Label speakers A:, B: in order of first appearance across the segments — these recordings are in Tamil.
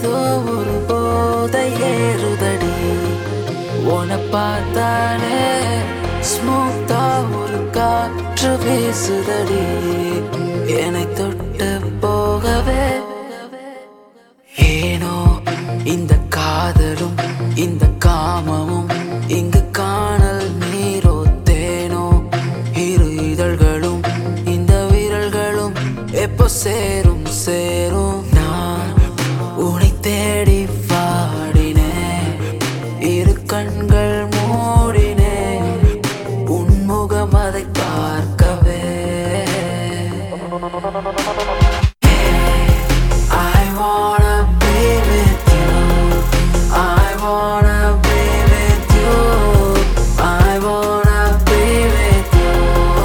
A: ஏதோ ஒரு போதை ஏறுதடி உன பார்த்தாலே ஸ்மூத்தா ஒரு காற்று வீசுதடி என்னை தொட்டு போகவே ஏனோ இந்த காதலும் இந்த காமமும் இங்கு காணல் நீரோ தேனோ இரு இதழ்களும் இந்த விரல்களும் எப்போ சேரும் சேரும் நான் உன்னை தேடி வாடினேன் இரு கண்கள் மூடினேன் உன் முகம் அதை பார்க்கவே I wanna be with you. I wanna be with you. I wanna be with you.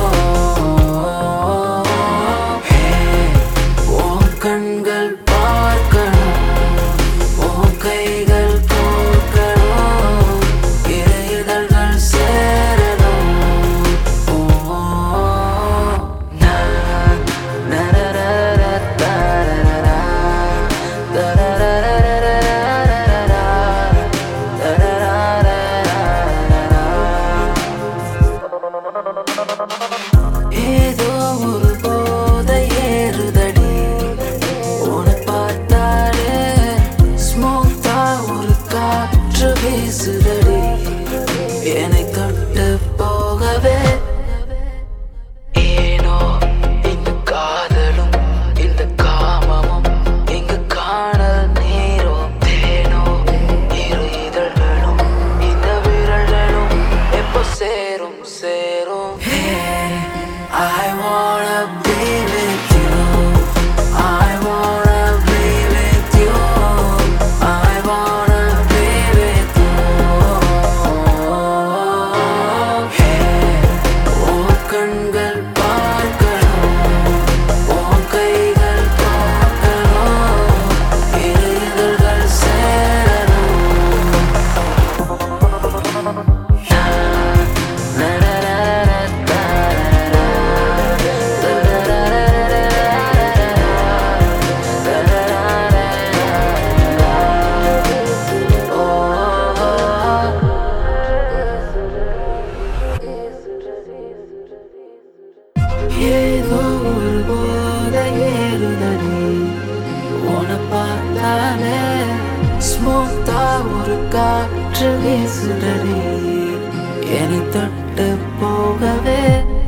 A: Hey, உன் கண்கள் பார்க்கணும் உன் கைகள் கோர்க்கணும் இரு இதழ்கள் சேரணும் ஓ, நான் நரரர தரரரா, தரரரரரரரரரா, தரரரரரரரரா. ஏதோ ஒரு போதை ஏறுதடி உன்னை பார்த்தாலே ஸ்மூத்தா ஒரு காற்று வீசுதடி என்னை தொட்டு போகவே ஏனோ இந்த காதலும் இந்த காமமும் இங்கு காணல் நீரோ தேனோ இரு இதழ்களும் இந்த விரல்களும் எப்போ சேரும் சேரும் I wanna be with you I wanna be with you I wanna be with you Hey உன் கண்கள் பார்க்கணும் உன் கைகள் பார்க்கணும் இரு இதழ்கள் சேரணும் ஏதோ ஒரு போதை ஏறுதடி உன பார்த்தாலே ஸ்மூத்தா ஒரு காற்று வீசுதடி என்னை தொட்டு போகவே